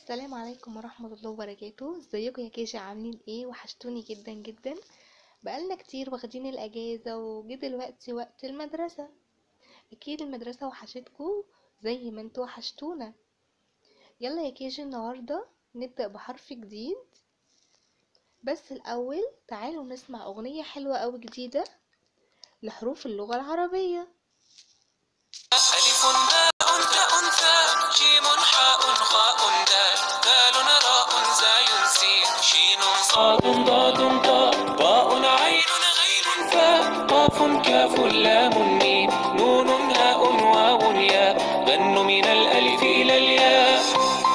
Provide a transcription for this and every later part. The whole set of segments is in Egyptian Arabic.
السلام عليكم ورحمة الله وبركاته ازيكم يا كيجي عاملين ايه وحشتوني جدا جدا بقالنا كتير واخدين الاجازة وجه دلوقتي وقت المدرسة اكيد المدرسة وحشتكم زي ما انتوا وحشتونا يلا يا كيجي النهاردة نبدأ بحرف جديد بس الاول تعالوا نسمع اغنية حلوة اوي جديدة لحروف اللغة العربية ألف باء تاء ثاء جيم حاء خاء دال دال راء زاي سين شين صاد ضاد طاء باء عين غين فاء قاف كاف لام ميم نون هاء واو ياء غن من الألف إلى الياء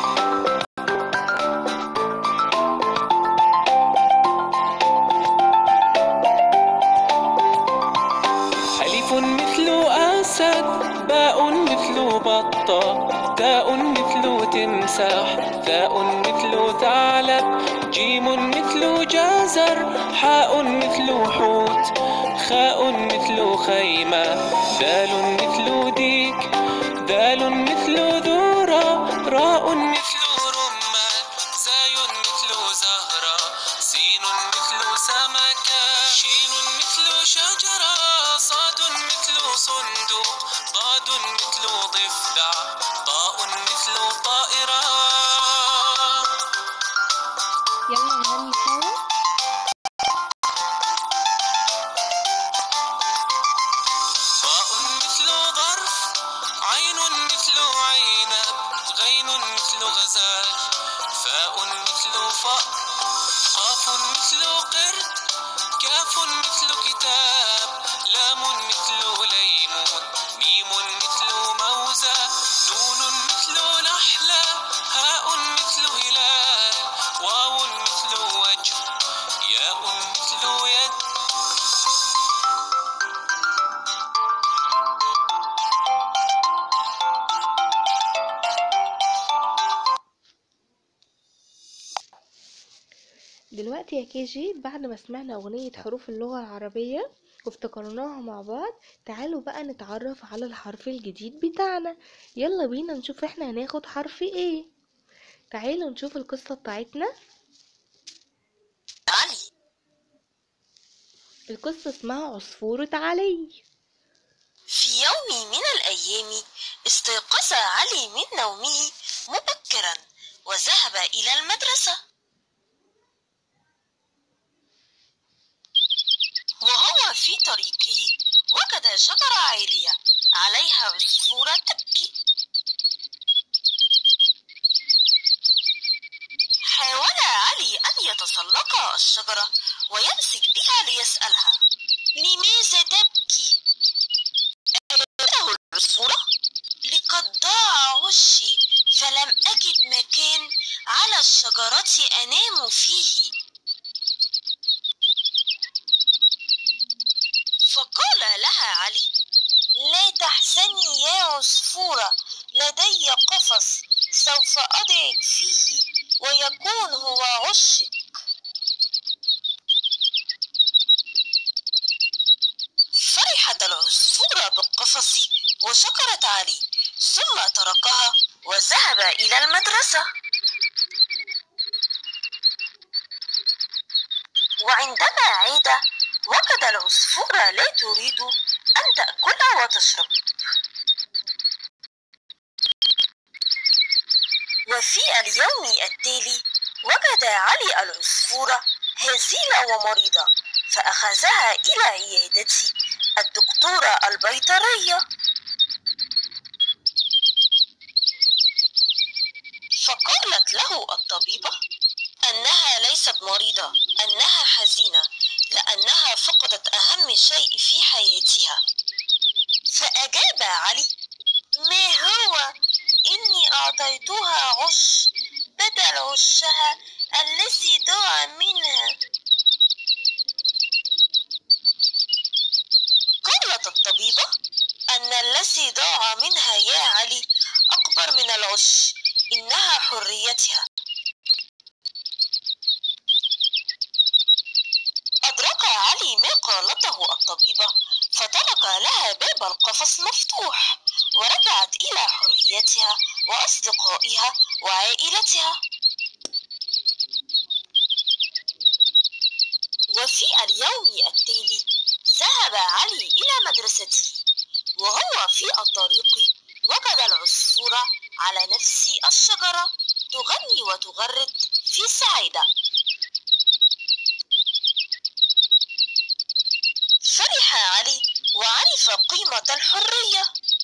ألف مثل أسد باء مثل بطة تاء مثل تمساح ثاء مثل ثعلب جيم مثل جزر حاء مثل حوت خاء مثل خيمة دال مثل ديك دال مثل ذرة راء مثل رمان زاي مثل زهرة سين مثل سمكة شين مثل شجرة صاد مثل صندوق ضاد مثل ضفدع طاء مثل طائرة يلا نغني سوا باء مثل ظرف عين مثل عنب غين مثل غزال فاء مثل فأر قاف مثل قرد كاف مثل كتاب لام مثل ليمون ميم مثل موزة نون مثل نحلة هاء مثل هلال واو مثل وجه ياء مثل يد دلوقتي يا كيجي بعد ما سمعنا أغنية حروف اللغة العربية وافتكرناها مع بعض تعالوا بقى نتعرف على الحرف الجديد بتاعنا يلا بينا نشوف احنا هناخد حرف ايه تعالوا نشوف القصة بتاعتنا علي القصة اسمها عصفورة علي في يوم من الأيام استيقظ علي من نومه مبكرا وذهب إلى المدرسة وهو في طريقه وجد شجرة عالية عليها عصفورة تبكي حاول علي أن يتسلق الشجرة ويمسك بها ليسألها لماذا تبكي؟ أجابته العصفورة لقد ضاع عشي فلم أجد مكان على الشجرة أنام فيه فقال لها علي لا تحزني يا عصفورة لدي قفص سوف أضعك فيه ويكون هو عشك فرحت العصفورة بالقفص وشكرت علي ثم تركها وذهب إلى المدرسة وعندما عاد وجد العصفورة لا تريد أن تأكل وتشرب وفي اليوم التالي وجد علي العصفورة هزيلة ومريضة فأخذها إلى عيادة الدكتورة البيطرية فقالت له الطبيبة أنها ليست مريضة أنها حزينة لأنها فقدت أهم شيء في حياتها فأجاب علي ما هو إني أعطيتها عش بدل عشها الذي ضاع منها قالت الطبيبة أن الذي ضاع منها يا علي أكبر من العش إنها حريتها أدرك علي ما قالته الطبيبة فترك لها باب القفص مفتوح ورجعت إلى حريتها زوجتها وأصدقائها وعائلتها وفي اليوم التالي ذهب علي إلى مدرسته وهو في الطريق وجد العصفورة على نفس الشجرة تغني وتغرد في سعادة فرح علي وعرف قيمة الحرية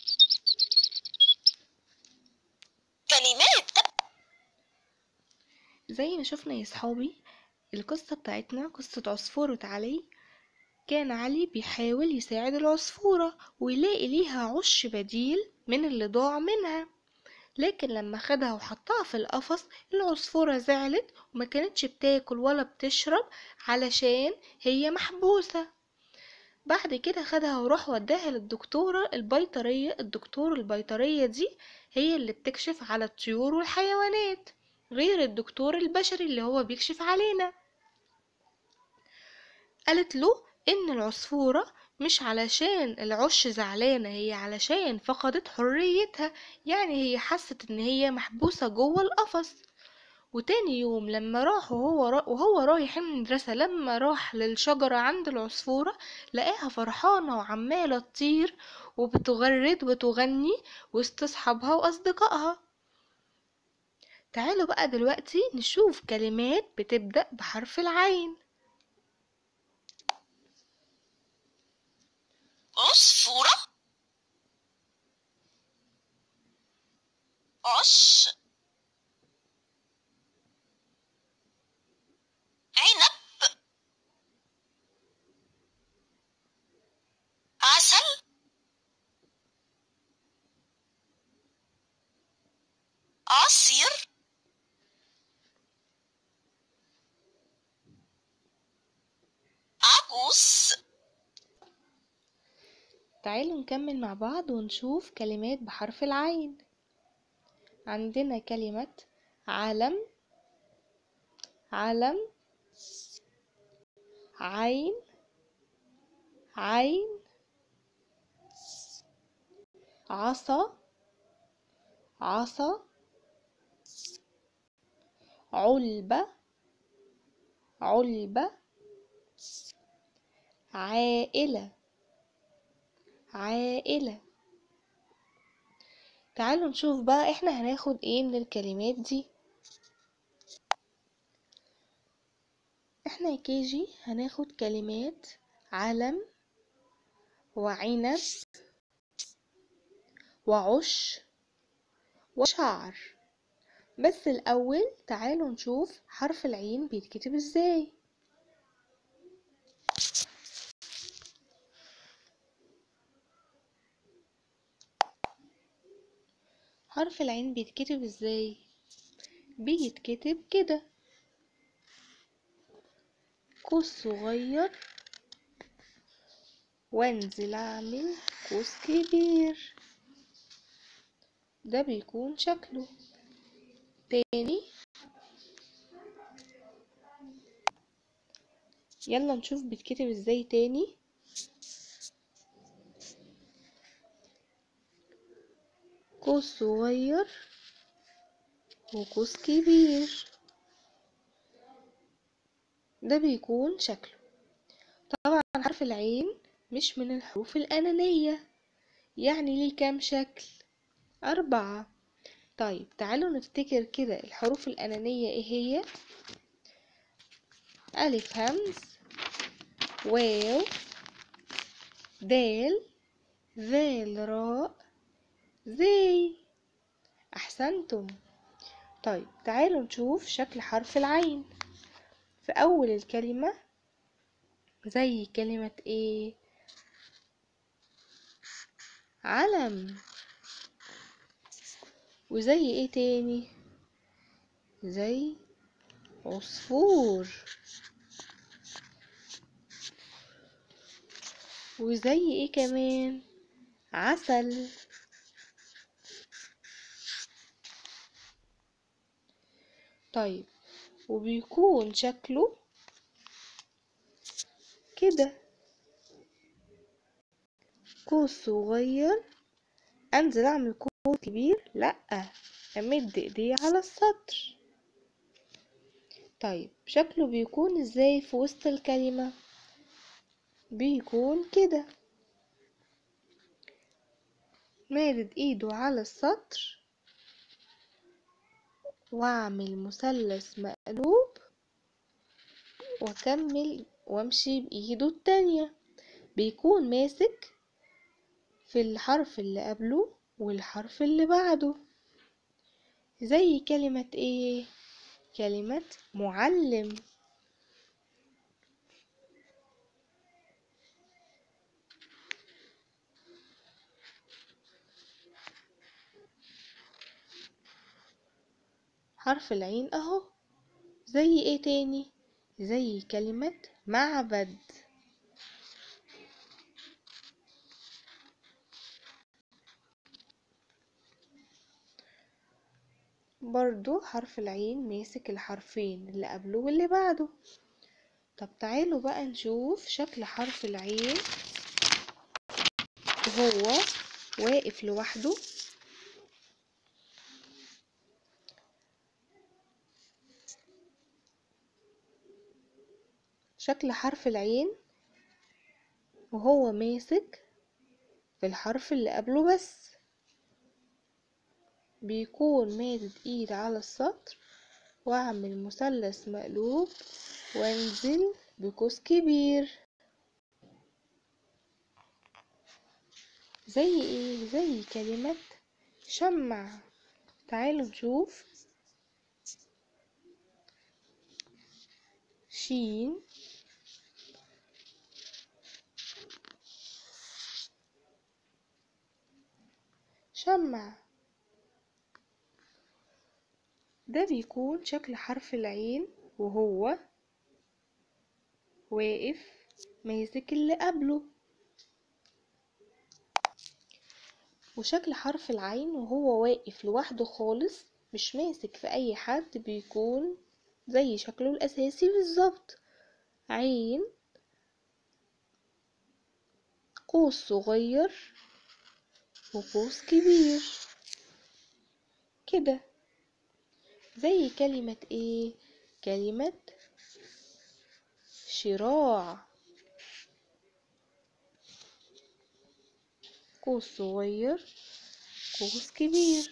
كلمات زي ما شفنا يا صحابي القصة بتاعتنا قصة عصفورة علي كان علي بيحاول يساعد العصفورة ويلاقي ليها عش بديل من اللي ضاع منها لكن لما خدها وحطها في القفص العصفورة زعلت وما كانتش بتاكل ولا بتشرب علشان هي محبوسة بعد كده خدها وراح وداها للدكتورة البيطرية الدكتور البيطرية دي هي اللي بتكشف على الطيور والحيوانات غير الدكتور البشري اللي هو بيكشف علينا قالت له ان العصفورة مش علشان العش زعلانة هي علشان فقدت حريتها يعني هي حست ان هي محبوسة جوه القفص وتاني يوم لما راح وهو را... وهو رايح المدرسة لما راح للشجرة عند العصفورة لقاها فرحانة وعمالة تطير وبتغرد وتغني وسط أصحابها وأصدقائها تعالوا بقى دلوقتي نشوف كلمات بتبدأ بحرف العين عصفورة عش عنب عسل عصير عجوز تعالوا نكمل مع بعض ونشوف كلمات بحرف العين عندنا كلمة علم علم عين عين عصا عصا علبة علبة عائلة عائلة تعالوا نشوف بقى احنا هناخد ايه من الكلمات دي احنا يا كيجي هناخد كلمات علم وعنب وعش وشعر بس الأول تعالوا نشوف حرف العين بيتكتب ازاي حرف العين بيتكتب ازاي بيتكتب كده قوس صغير وانزل اعمل قوس كبير ده بيكون شكله تاني يلا نشوف بيتكتب ازاي تاني قوس صغير وقوس كبير ده بيكون شكله طبعا حرف العين مش من الحروف الأنانية يعني ليه كام شكل أربعة طيب تعالوا نفتكر كده الحروف الأنانية ايه هي ألف همز واو دال ذال راء زي أحسنتم طيب تعالوا نشوف شكل حرف العين في أول الكلمة زي كلمة ايه علم وزي ايه تاني زي عصفور وزي ايه كمان عسل طيب وبيكون شكله كده قوس صغير انزل اعمل صوت كبير لأ أمد إيدي على السطر طيب شكله بيكون ازاي في وسط الكلمة بيكون كده مادد ايده على السطر واعمل مثلث مقلوب واكمل وامشي بايده التانية بيكون ماسك في الحرف اللي قبله والحرف اللي بعده زي كلمة ايه كلمة معلم حرف العين اهو زي ايه تاني زي كلمة معبد برضو حرف العين ماسك الحرفين اللي قبله واللي بعده طب تعالوا بقى نشوف شكل حرف العين وهو واقف لوحده شكل حرف العين وهو ماسك في الحرف اللي قبله بس بيكون مادد ايد على السطر واعمل مثلث مقلوب وانزل بقوس كبير زي ايه زي كلمة شمع تعالوا نشوف شين شمع ده بيكون شكل حرف العين وهو واقف ماسك اللي قبله وشكل حرف العين وهو واقف لوحده خالص مش ماسك في اي حد بيكون زي شكله الاساسي بالظبط عين قوس صغير وقوس كبير كده زي كلمة ايه كلمة شراع قوس صغير قوس كبير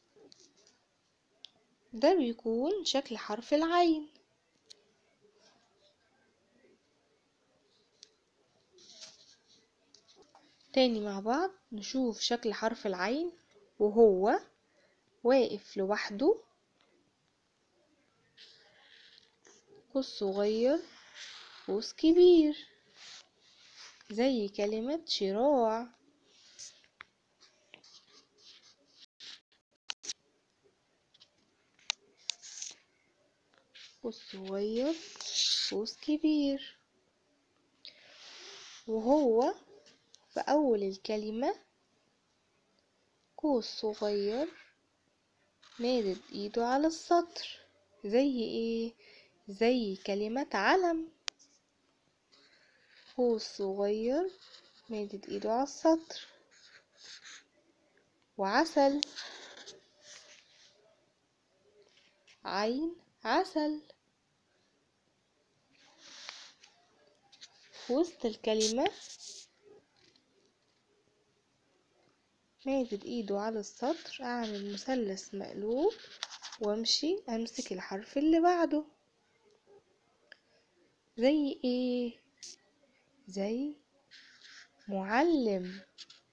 ده بيكون شكل حرف العين تاني مع بعض نشوف شكل حرف العين وهو واقف لوحده قوس صغير قوس كبير زي كلمة شراع قوس صغير قوس كبير وهو في أول الكلمة قوس صغير مادد ايده على السطر زي ايه زي كلمة علم قوس صغير مادد ايده على السطر وعسل عين عسل في وسط الكلمة مادد ايده على السطر اعمل مثلث مقلوب وامشي امسك الحرف اللي بعده زي ايه زي معلم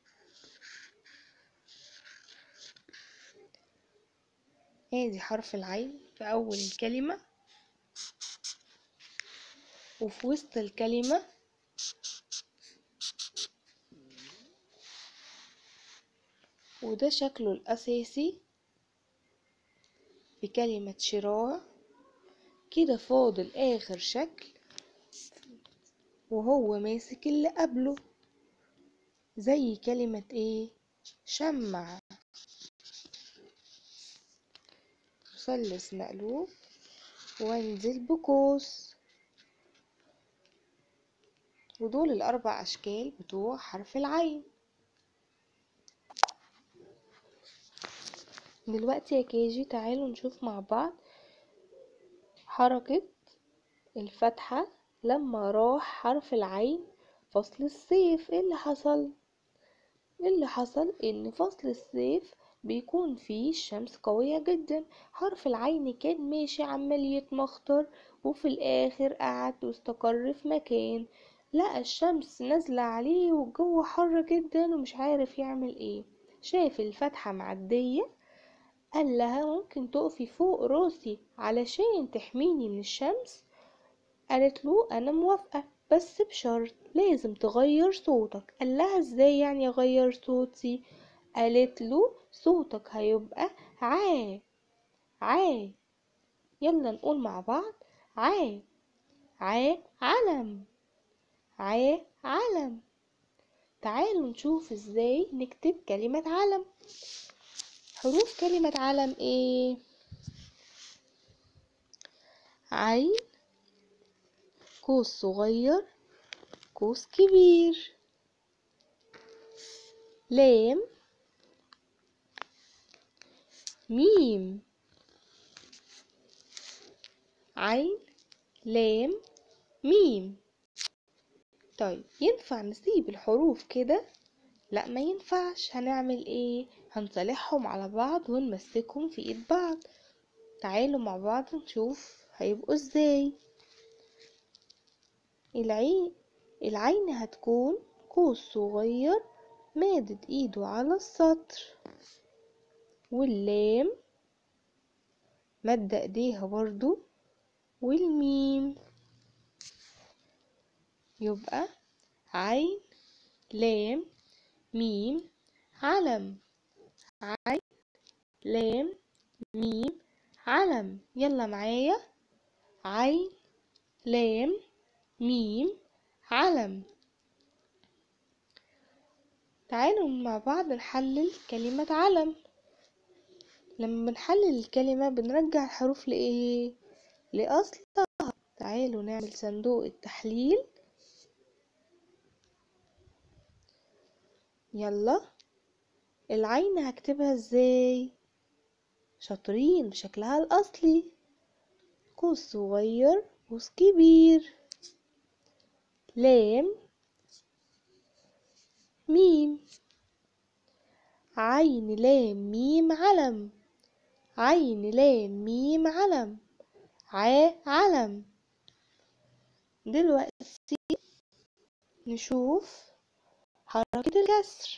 ادي حرف العين في اول الكلمة وفي وسط الكلمة وده شكله الأساسي في كلمة شراع كده فاضل آخر شكل وهو ماسك اللي قبله زي كلمة ايه شمع مثلث مقلوب وانزل بقوس ودول الأربع أشكال بتوع حرف العين دلوقتي يا كيجي تعالوا نشوف مع بعض حركة الفتحة لما راح حرف العين فصل الصيف ايه اللي حصل ايه اللي حصل ان فصل الصيف بيكون فيه الشمس قوية جدا حرف العين كان ماشي عمال يتمخطر وفي الاخر قعد واستقر في مكان لقى الشمس نازلة عليه والجو حر جدا ومش عارف يعمل ايه شاف الفتحة معدية قال لها ممكن تقفي فوق راسي علشان تحميني من الشمس قالت له انا موافقة بس بشرط لازم تغير صوتك قال لها ازاي يعني اغير صوتي قالت له صوتك هيبقى عا عا يلا نقول مع بعض عا عا علم عا علم تعالوا نشوف ازاي نكتب كلمة علم حروف كلمة علم ايه عين قوس صغير قوس كبير لام ميم عين لام ميم طيب ينفع نسيب الحروف كده لا ما ينفعش هنعمل ايه هنصالحهم على بعض ونمسكهم في ايد بعض تعالوا مع بعض نشوف هيبقوا ازاي العين العين هتكون قوس صغير مادد ايده على السطر واللام مد ايديها برضو والميم يبقى عين لام ميم علم عين لام ميم علم يلا معايا عين لام ميم علم تعالوا مع بعض نحلل كلمة علم لما بنحلل الكلمة بنرجع الحروف لإيه؟ لأصلها تعالوا نعمل صندوق التحليل يلا العين هكتبها ازاي شاطرين بشكلها الأصلي قوس صغير قوس كبير لام ميم عين لام ميم علم عين لام ميم علم ع علم دلوقتي نشوف حركة الكسر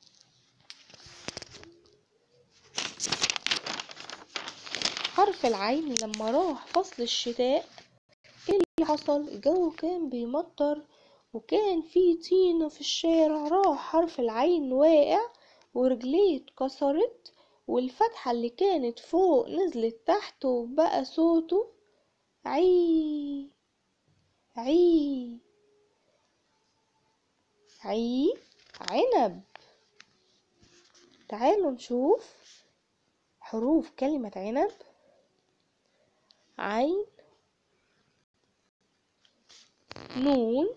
حرف العين لما راح فصل الشتاء ايه اللي حصل الجو كان بيمطر وكان في طينة في الشارع راح حرف العين واقع ورجليه اتكسرت والفتحة اللي كانت فوق نزلت تحت وبقى صوته عي عي عي عنب تعالوا نشوف حروف كلمة عنب عين نون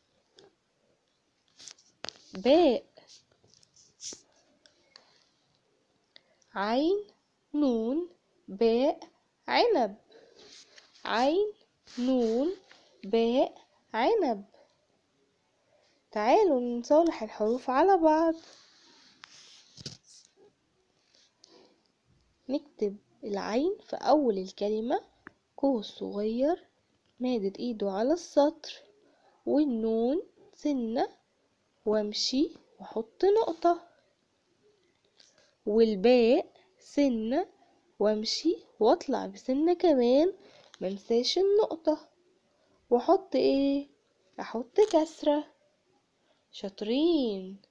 باء عين نون باء عنب عين نون باء عنب تعالوا نصالح الحروف على بعض نكتب العين في أول الكلمة قوس صغير مادد ايده على السطر والنون سنة وامشي واحط نقطة والباء سنة وامشي واطلع بسنة كمان منساش النقطة واحط ايه احط كسرة شاطرين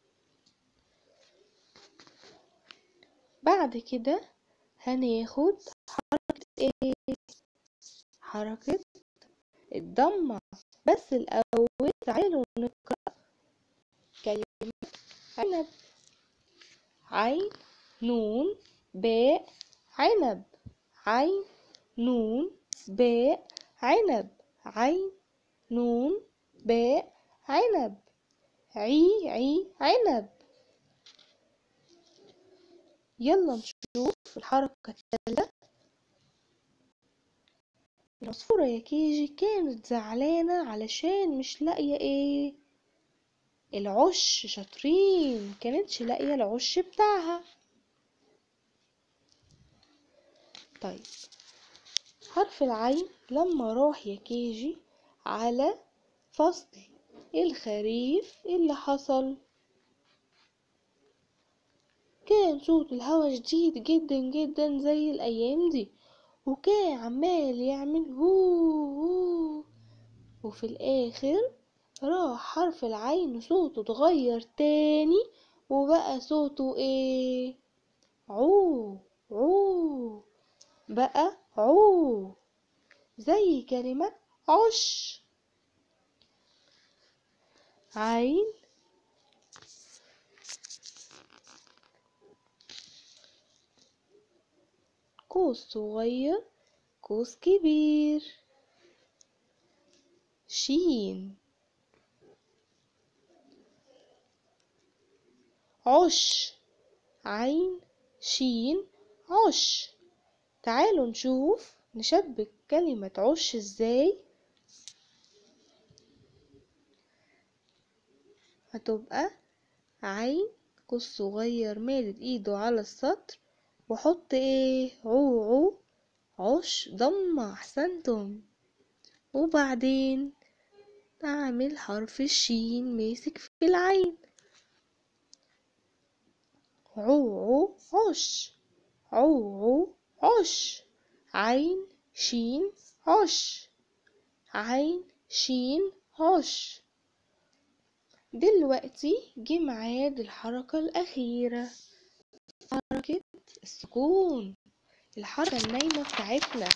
بعد كده هناخد حركة ايه حركة الضمة بس الأول تعالوا نقرأ كلمة عنب عين نون باء عنب عين نون باء عنب عين نون باء عنب عي عي عنب يلا نشوف الحركة التالتة العصفورة يا كيجي كانت زعلانة علشان مش لاقية ايه العش شاطرين كانتش لاقية العش بتاعها طيب حرف العين لما راح يا كيجي على فصل الخريف إيه اللي حصل كان صوت الهوا شديد جدا جدا زي الأيام دي وكان عمال يعمل هو هو وفي الآخر راح حرف العين صوته اتغير تاني وبقى صوته ايه عو عو بقى عو زي كلمة عش عين قوس صغير قوس كبير شين عش عين شين عش تعالوا نشوف نشبك كلمة عش ازاي هتبقى عين قوس صغير مادد ايده على السطر وحط ايه عو عو عش ضمة احسنتم وبعدين اعمل حرف الشين ماسك في العين عو عو عش عو عو عش عين شين عش عين شين عش دلوقتي جه ميعاد الحركة الأخيرة حركة السكون الحركة النايمة بتاعتنا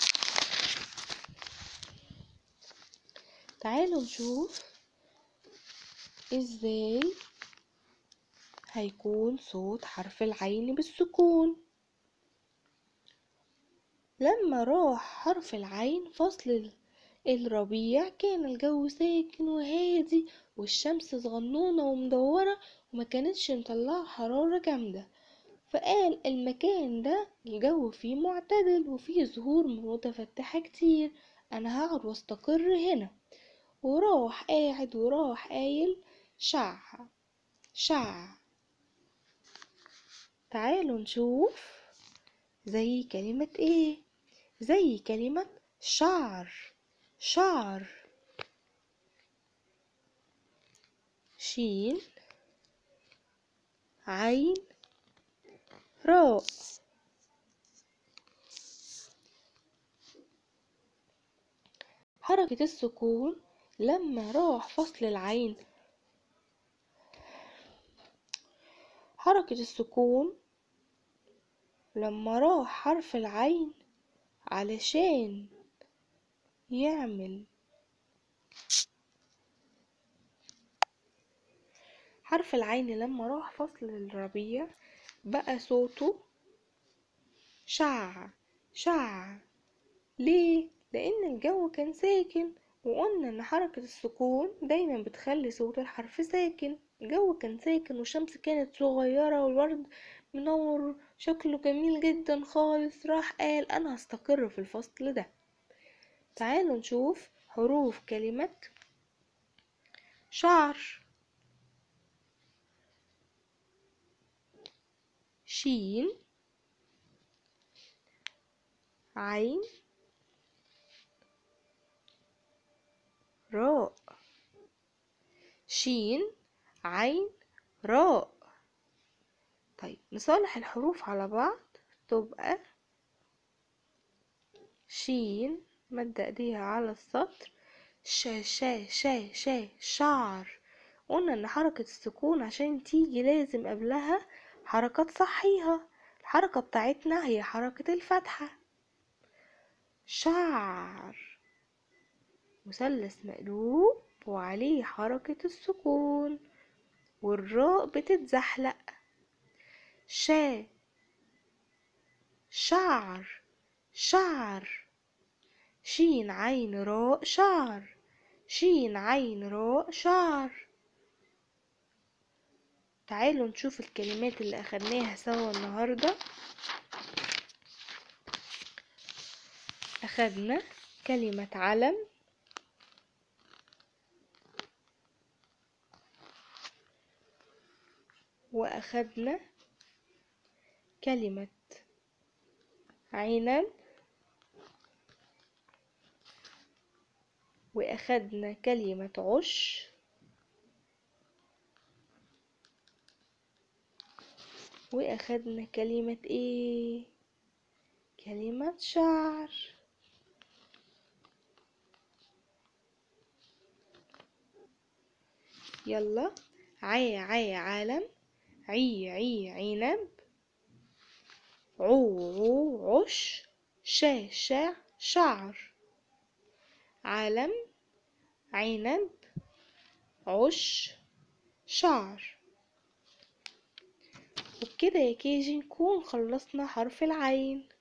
تعالوا نشوف ازاي هيكون صوت حرف العين بالسكون لما راح حرف العين فصل الربيع كان الجو ساكن وهادي والشمس صغنونة ومدورة وما كانتش مطلعة حرارة جامدة فقال المكان ده الجو فيه معتدل وفيه زهور متفتحة كتير انا هقعد واستقر هنا وراح قاعد وراح قايل شع شع تعالوا نشوف زي كلمة ايه زي كلمة شعر شعر شين عين راء حركة السكون لما راح فصل العين حركة السكون لما راح حرف العين علشان يعمل حرف العين لما راح فصل الربيع بقى صوته شع شع ليه لان الجو كان ساكن وقلنا ان حركة السكون دايما بتخلي صوت الحرف ساكن الجو كان ساكن والشمس كانت صغيرة والورد منور شكله جميل جدا خالص راح قال انا هستقر في الفصل ده تعالوا نشوف حروف كلمة شعر شين عين راء شين عين راء طيب نصالح الحروف على بعض تبقى شين مد ايديها على السطر شا شا شا شا شعر قلنا ان حركة السكون عشان تيجي لازم قبلها حركات صحيها الحركة بتاعتنا هي حركة الفتحة شعر مثلث مقلوب وعليه حركة السكون والراء بتتزحلق شا شعر شعر شين عين راء شعر شين عين راء شعر تعالوا نشوف الكلمات اللي أخدناها سوا النهاردة أخدنا كلمة علم وأخدنا كلمة عنب وأخدنا كلمة عش وأخدنا كلمة إيه؟ كلمة شعر يلا عي عي عالم عي عي عنب عو عو عش شا شا شعر علم عنب عش شعر وبكده يا كيجي نكون خلصنا حرف العين